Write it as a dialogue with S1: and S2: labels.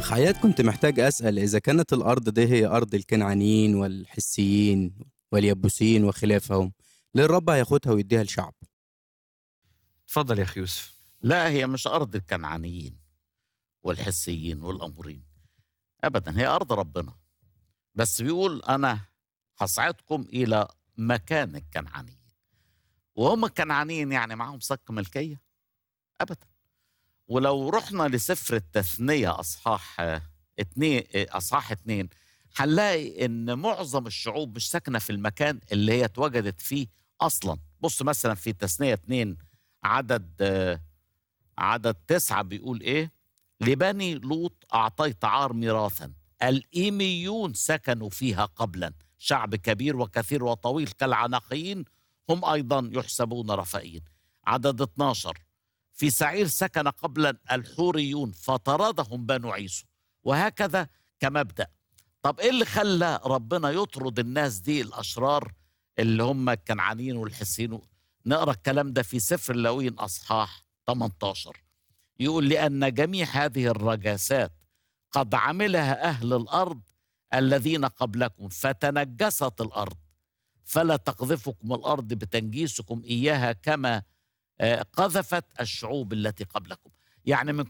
S1: حياة كنت محتاج أسأل إذا كانت الأرض دي هي أرض الكنعانيين والحسيين واليبوسيين وخلافهم ليه الرب هياخدها ويديها لشعب
S2: اتفضل يا اخي يوسف
S3: لا هي مش أرض الكنعانيين والحسيين والأمورين أبدا هي أرض ربنا بس بيقول أنا هصعدكم إلى مكان الكنعانيين وهم الكنعانيين يعني معاهم صك ملكية أبدا ولو رحنا لسفر التثنية أصحاح آه، اتنين آه، أصحاح اتنين هنلاقي إن معظم الشعوب مش ساكنة في المكان اللي هي اتوجدت فيه أصلا بص مثلا في تثنية اتنين عدد آه، عدد تسعة بيقول إيه لبني لوط أعطيت عار ميراثا الإيميون سكنوا فيها قبلا شعب كبير وكثير وطويل كالعناقيين هم أيضا يحسبون رفائيين عدد 12 في سعير سكن قبلا الحوريون فطردهم بنو عيسو وهكذا كمبدأ طب إيه اللي خلى ربنا يطرد الناس دي الأشرار اللي هم الكنعانيين والحسين نقرأ الكلام ده في سفر اللاويين أصحاح 18 يقول لأن جميع هذه الرجاسات قد عملها أهل الأرض الذين قبلكم فتنجست الأرض فلا تقذفكم الأرض بتنجيسكم إياها كما آه، قذفت الشعوب التي قبلكم يعني من